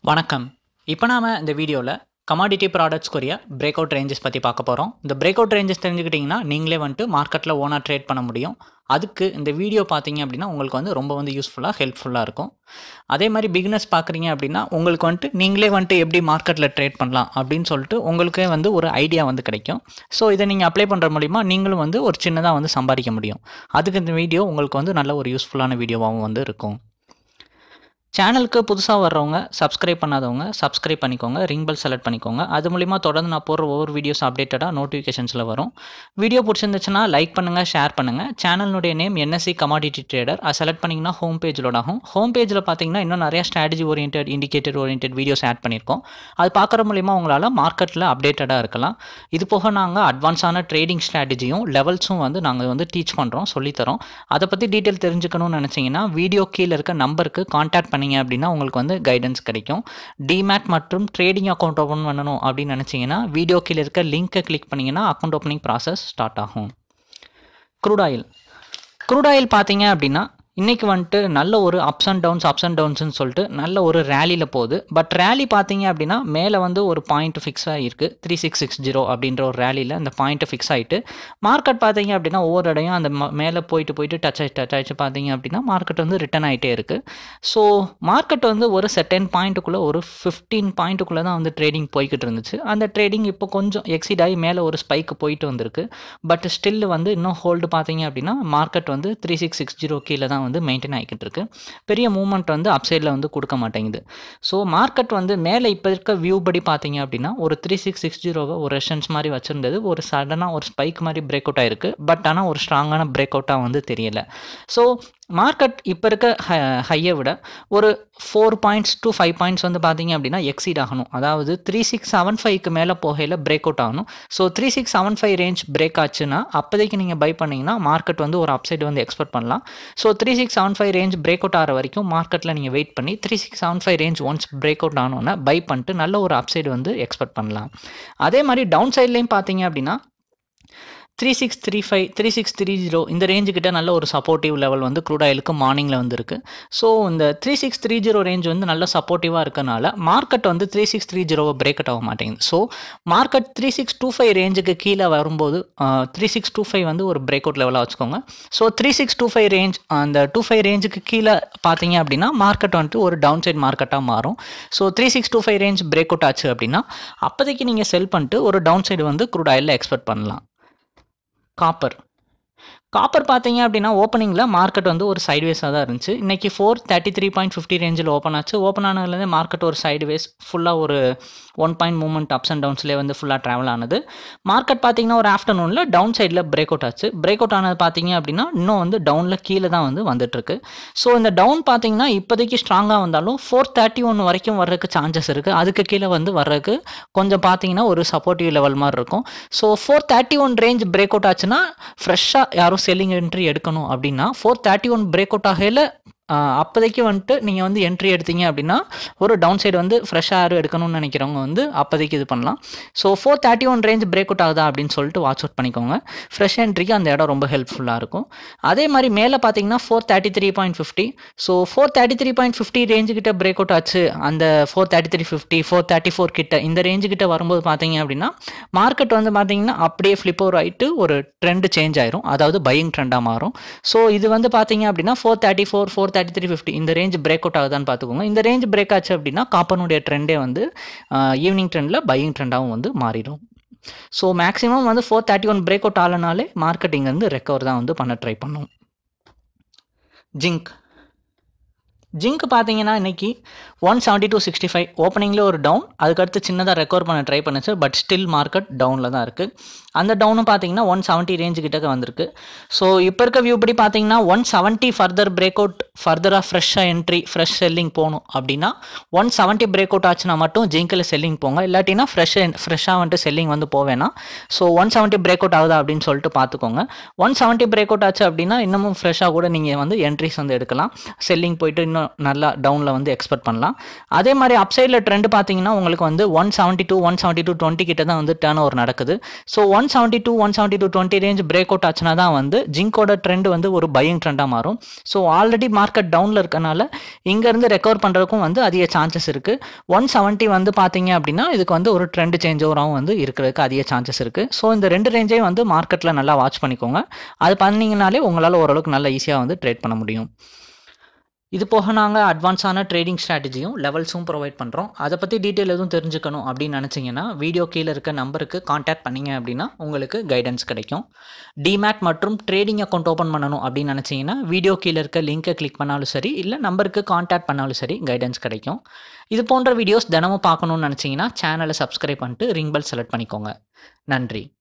வணக்கம் இப்போ நாம இந்த வீடியோவில் கமாடிட்டி ப்ராடக்ட்ஸ்க்குரிய பிரேக் அவுட் ரேஞ்சஸ் பற்றி பார்க்க போகிறோம் இந்த பிரேக் அவுட் ரேஞ்சஸ் தெரிஞ்சுக்கிட்டிங்கன்னா நீங்களே வந்துட்டு மார்க்கெட்டில் ஓனாக ட்ரேட் பண்ண முடியும் அதுக்கு இந்த வீடியோ பார்த்தீங்க அப்படின்னா உங்களுக்கு வந்து ரொம்ப வந்து யூஸ்ஃபுல்லாக ஹெல்ப்ஃபுல்லாக இருக்கும் அதே மாதிரி பிகினர்ஸ் பார்க்குறீங்க அப்படின்னா உங்களுக்கு வந்துட்டு நீங்களே வந்துட்டு எப்படி மார்க்கெட்டில் ட்ரேட் பண்ணலாம் அப்படின்னு சொல்லிட்டு உங்களுக்கே வந்து ஒரு ஐடியா வந்து கிடைக்கும் ஸோ இதை நீங்கள் அப்ளை பண்ணுற மூலிமா நீங்களும் வந்து ஒரு சின்னதாக வந்து சம்பாதிக்க முடியும் அதுக்கு இந்த வீடியோ உங்களுக்கு வந்து நல்ல ஒரு யூஸ்ஃபுல்லான வீடியோவாகவும் வந்து இருக்கும் சேனலுக்கு புதுசாக வர்றவங்க சப்ஸ்கிரைப் பண்ணாதவங்க சப்ஸ்கிரைப் பண்ணிக்கோங்க ரிங் பெல் செலக்ட் பண்ணிக்கோங்க அது மூலிமா தொடர்ந்து நான் போடுற ஒவ்வொரு வீடியோஸ் அப்டேட்டடாக நோட்டிஃபிகேஷன்ஸில் வரும் வீடியோ பிடிச்சிருந்துச்சுன்னா லைக் பண்ணுங்கள் ஷேர் பண்ணுங்கள் சேனலுடைய நேம் என்எஸ்சி கமாடிட்டி ட்ரேடர் அது செலக்ட் பண்ணிங்கன்னா ஹோம் பேஜ் லோட் ஆகும் ஹோம் பேஜில் பார்த்தீங்கன்னா இன்னும் நிறைய strategy orient indicator orient videos add பண்ணியிருக்கோம் அது பார்க்குற மூலிமா உங்களால் மார்க்கெட்டில் அப்டேட்டடாக இருக்கலாம் இது போக நாங்கள் அட்வான்ஸான ட்ரேடிங் ஸ்ட்ராட்டஜியும் லெவல்ஸும் வந்து நாங்கள் வந்து டீச் பண்ணுறோம் சொல்லித்தரோம் அதை பற்றி டீட்டெயில் தெரிஞ்சுக்கணும்னு நினச்சிங்கன்னா வீடியோ கீழே இருக்க நம்பருக்கு காண்டாக்ட் பண்ணீங்க அப்படின்னா உங்களுக்கு வந்து கைடன்ஸ் கிடைக்கும் டிமேட் மற்றும் ட்ரேடிங் அக்கௌண்ட் ஓப்பன் பண்ணணும் அப்படின்னு நினச்சிங்கன்னா வீடியோ கீழே இருக்க லிங்க்கை கிளிக் பண்ணிங்கன்னா அக்கௌண்ட் ஓப்பனிங் ப்ராசஸ் ஸ்டார்ட் ஆகும் க்ரூட் ஆயில் க்ரூட் ஆயில் பார்த்தீங்க அப்படின்னா இன்றைக்கி வந்துட்டு நல்ல ஒரு ups and downs ups and டவுன்ஸ்னு சொல்லிட்டு நல்ல ஒரு ரேலியில் போகுது பட் ரேலி பார்த்தீங்க அப்படின்னா மேலே வந்து ஒரு பாயிண்ட் ஃபிக்ஸ் ஆகிருக்கு த்ரீ சிக்ஸ் சிக்ஸ் ஜீரோ அப்படின்ற ஒரு ரேலியில் அந்த பாயிண்ட் ஃபிக்ஸ் ஆகிட்டு மார்க்கெட் பார்த்தீங்க அப்படின்னா ஒவ்வொரு இடையும் அந்த ம- மேலே போயிட்டு போயிட்டு டச் ஆகி டச் ஆகிடுச்சு பார்த்தீங்க அப்படின்னா மார்க்கெட் வந்து ரிட்டர்ன் ஆகிட்டே இருக்குது ஸோ மார்க்கெட் வந்து ஒரு செட்டன் பாயிண்ட்டுக்குள்ளே ஒரு ஃபிஃப்டீன் பாயிண்ட்டுக்குள்ளே தான் வந்து ட்ரேடிங் போய்கிட்டு இருந்துச்சு அந்த ட்ரேடிங் இப்போ கொஞ்சம் எக்ஸிட் ஆகி மேலே ஒரு ஸ்பைக்கு போயிட்டு வந்திருக்கு பட் ஸ்டில் வந்து இன்னும் ஹோல்டு பார்த்தீங்க அப்படின்னா மார்க்கெட் வந்து த்ரீ சிக்ஸ் சிக்ஸ் ஜீரோ கீழே தான் வந்து மெயின்டைன் ஆகிக்கிட்டு இருக்கு பெரிய மூவ்மெண்ட் வந்து அப்சைடில் வந்து கொடுக்க மாட்டேங்குது ஸோ மார்க்கெட் வந்து மேலே இப்போ இருக்க வியூ படி பார்த்தீங்க அப்படின்னா ஒரு த்ரீ சிக்ஸ் சிக்ஸ் ஜீரோவை ஒரு ரெஷன்ஸ் மாதிரி வச்சுருந்தது ஒரு சடனாக ஒரு ஸ்பைக் மாதிரி பிரேக் அவுட் ஆயிருக்கு பட் ஆனால் ஒரு ஸ்ட்ராங்கான பிரேக் அவுட்டாக வந்து தெரியல ஸோ மார்க்கெட் இப்போ இருக்க ஹையை விட ஒரு four points to five points வந்து பார்த்தீங்க அப்படின்னா எக்ஸீட் ஆகணும் அதாவது த்ரீ சிக்ஸ் செவன் ஃபைவ்க்கு மேலே போகையில் பிரேக் அவுட் ஆகணும் so three six seven five range break ஆச்சுன்னா அப்போதைக்கு நீங்கள் பை பண்ணீங்கன்னா மார்க்கெட் வந்து ஒரு அப்சைடு வந்து எக்ஸ்பெக்ட் பண்ணலாம் so three six seven five range break out ஆகிற வரைக்கும் மார்க்கெட்டில் நீங்கள் வெயிட் பண்ணி three six seven five range once break out ஆனோன்னா பை பண்ணிட்டு நல்ல ஒரு அப்சைடு வந்து எக்ஸ்பெக்ட் பண்ணலாம் அதே மாதிரி டவுன் சைட்லேயும் பார்த்தீங்க அப்படின்னா three six three five three six three zero இந்த ரேஞ்சு கிட்ட நல்ல ஒரு சப்போர்ட்டிவ் லெவல் வந்து க்ரூட் ஆயிலுக்கு மார்னிங்கில் வந்துருக்கு ஸோ இந்த three six three zero range வந்து நல்ல சப்போர்ட்டிவாக இருக்கனால மார்க்கெட் வந்து த்ரீ சிக்ஸ் த்ரீ ஜீரோவை பிரேக் அவுட் ஆக மாட்டேங்குது so market three six two five ரேஞ்சுக்கு கீழே வரும்போது த்ரீ சிக்ஸ் டூ ஃபைவ் வந்து ஒரு பிரேக் அவுட் லெவலாக வச்சுக்கோங்க so three six two five range அந்த டூ ஃபைவ் ரேஞ்சுக்கு கீழே பார்த்தீங்க அப்படின்னா மார்க்கெட் வந்துட்டு ஒரு டவுன் சைட் மார்க்கெட்டாக மாறும் so three six two five range break out ஆச்சு அப்படின்னா அப்போதைக்கு நீங்கள் செல் பண்ணிட்டு ஒரு டவுன் சைடு வந்து க்ரூட் ஆயிலில் எக்ஸ்பெக்ட் பண்ணலாம் காப்பர் காப்பர் பார்த்தீங்க அப்படின்னா ஓப்பனிங்கில் மார்க்கெட் வந்து ஒரு சைட்வேஸாக தான் இருந்துச்சு இன்றைக்கி four thirty three point fifty ரேஞ்சில் ஓப்பன் ஆச்சு ஓப்பன் ஆனதுலேருந்து மார்க்கெட் ஒரு சைட்வேஸ் ஃபுல்லாக ஒரு one point movement ups and டவுன்ஸ்லேயே வந்து ஃபுல்லாக ட்ராவல் ஆனது மார்க்கெட் பார்த்தீங்கன்னா ஒரு ஆஃப்டர்நூனில் டவுன் சைடில் பிரேக் அவுட் ஆச்சு பிரேக் அவுட் ஆனது பார்த்தீங்க அப்படின்னா இன்னும் வந்து டவுனில் கீழே தான் வந்து வந்துட்டுருக்கு ஸோ இந்த டவுன் பார்த்தீங்கன்னா இப்போதைக்கு ஸ்ட்ராங்காக வந்தாலும் ஃபோர் தேர்ட்டி ஒன் வரைக்கும் வர்றதுக்கு சான்சஸ் இருக்குது அதுக்கு கீழே வந்து வர்றதுக்கு கொஞ்சம் பார்த்தீங்கன்னா ஒரு சப்போர்ட்டிவ் லெவல் மாதிரி இருக்கும் so four thirty one range break out ஆச்சுன்னா ஃப்ரெஷ்ஷாக யாரும் செல்லிங் என்ட்ரி எடுக்கணும் அப்படின்னா four thirty one break out ஆகையில் அப்போதைக்கு வந்துட்டு நீங்கள் வந்து என்ட்ரி எடுத்தீங்க அப்படின்னா ஒரு டவுன் சைடு வந்து ஃப்ரெஷ்ஷாக யாரும் எடுக்கணும்னு நினைக்கிறவங்க வந்து அப்போதைக்கு இது பண்ணலாம் so four thirty one range break out ஆகுதா அப்படின்னு சொல்லிட்டு வாட்ச் அவுட் பண்ணிக்கோங்க ஃப்ரெஷ் என்ட்ரிக்கு அந்த இடம் ரொம்ப ஹெல்ப்ஃபுல்லாக இருக்கும் அதே மாதிரி மேலே பார்த்தீங்கன்னா four thirty three point fifty so four thirty three point fifty range கிட்ட பிரேக் அவுட் ஆச்சு அந்த four thirty three fifty four thirty four கிட்ட இந்த ரேஞ்சு கிட்ட வரும்போது பார்த்தீங்க அப்படின்னா மார்க்கெட் வந்து பார்த்தீங்கன்னா அப்படியே ஃப்ளிப் ஓவர் ஆகிட்டு ஒரு ட்ரெண்ட் சேஞ்ச் ஆயிரும் அதாவது பையிங் ட்ரெண்டாக மாறும் ஸோ இது வந்து பார்த்தீங்க அப்படின்னா four thirty four four thirty three fifty இந்த ரேஞ்ச் பிரேக் அவுட் ஆகுதான்னு பார்த்துக்கோங்க இந்த ரேஞ்ச் பிரேக் ஆச்சு அப்படின்னா காப்பனுடைய ட்ரெண்டே வந்து ஈவினிங் ட்ரெண்டில் பையிங் ட்ரெண்டாகவும் வந்து மாறிடும் ஸோ மேக்ஸிமம் வந்து four thirty one break out ஆகலனாலே மார்க்கெட்டிங் வந்து ரெக்கவர் தான் வந்து பண்ண ட்ரை பண்ணும் ஜிங்க் ஜிங்க் பார்த்தீங்கன்னா இன்னைக்கு one seventy two sixty five ஓப்பனிங்கில் ஒரு டவுன் அதுக்கடுத்து சின்னதாக ரெக்கவர் பண்ண ட்ரை பண்ணுச்சு பட் ஸ்டில் மார்க்கெட் டவுனில் தான் இருக்குது அந்த டவுனும் பார்த்தீங்கன்னா ஒன் செவன்ட்டி ரேஞ்சு கிட்டக்க வந்திருக்கு ஸோ இப்போ இருக்க வியூ படி பார்த்தீங்கன்னா one seventy further break out ஃபர்தராக ஃப்ரெஷ்ஷாக என்ட்ரி ஃப்ரெஷ் செல்லிங் போகணும் அப்படின்னா ஒன் செவன்ட்டி பிரேக் அவுட் ஆச்சுன்னா மட்டும் ஜிங்கில் செல்லிங் போங்க இல்லாட்டினா ஃப்ரெஷ் ஃப்ரெஷ்ஷாக வந்துட்டு செல்லிங் வந்து போவேனா so one seventy break out ஆகுதா அப்படின்னு சொல்லிட்டு பார்த்துக்கோங்க ஒன் செவன்ட்டி பிரேக் அவுட் ஆச்சு அப்படின்னா இன்னமும் ஃப்ரெஷ்ஷாக கூட நீங்கள் வந்து என்ட்ரிஸ் வந்து எடுக்கலாம் செல்லிங் போயிட்டு இன்னும் நல்லா டவுனில் வந்து எக்ஸ்பெக்ட் பண்ணலாம் அதே மாதிரி அப்சைடில் ட்ரெண்ட் பார்த்தீங்கன்னா உங்களுக்கு வந்து one seventy two one seventy two twenty கிட்ட தான் வந்து டேர்ன் ஓவர் நடக்குது so one one seventy two one seventy two twenty range break out ஆச்சுன்னா தான் வந்து ஜிங்கோட ட்ரெண்ட் வந்து ஒரு பையிங் ட்ரெண்டாக மாறும் ஸோ ஆல்ரெடி மார்க்கெட் டவுனில் இருக்கனால இங்கேருந்து ரெக்கவர் பண்ணுறதுக்கும் வந்து அதிக சான்சஸ் இருக்குது ஒன் செவன்ட்டி வந்து பார்த்தீங்க அப்படின்னா இதுக்கு வந்து ஒரு ட்ரெண்ட் சேஞ்ச் ஓவராகவும் வந்து இருக்கிறதுக்கு அதிக சான்சஸ் இருக்குது ஸோ இந்த ரெண்டு ரேஞ்சையும் வந்து மார்க்கெட்டில் நல்லா வாட்ச் பண்ணிக்கோங்க அது பண்ணிங்கனாலே உங்களால் ஓரளவுக்கு நல்லா ஈஸியாக வந்து ட்ரேட் பண்ண முடியும் இது போக நாங்கள் அட்வான்ஸான ட்ரேடிங் ஸ்ட்ராட்டஜியும் லெவல்ஸும் ப்ரொவைட் பண்ணுறோம் அதை பற்றி டீட்டெயில் எதுவும் தெரிஞ்சுக்கணும் அப்படின்னு நினச்சிங்கன்னா வீடியோ கீழே இருக்க நம்பருக்கு காண்டாக்ட் பண்ணிங்க அப்படின்னா உங்களுக்கு கைடன்ஸ் கிடைக்கும் டிமேட் மற்றும் ட்ரேடிங் அக்கௌண்ட் ஓப்பன் பண்ணணும் அப்படின்னு நினச்சிங்கன்னா வீடியோ கீழே இருக்க லிங்கை கிளிக் பண்ணாலும் சரி இல்லை நம்பருக்கு காண்டாக்ட் பண்ணாலும் சரி கைடன்ஸ் கிடைக்கும் இது போன்ற வீடியோஸ் தினமும் பார்க்கணும்னு நினச்சிங்கன்னா சேனலை சப்ஸ்கிரைப் பண்ணிட்டு ரிங் பெல் செலக்ட் பண்ணிக்கோங்க நன்றி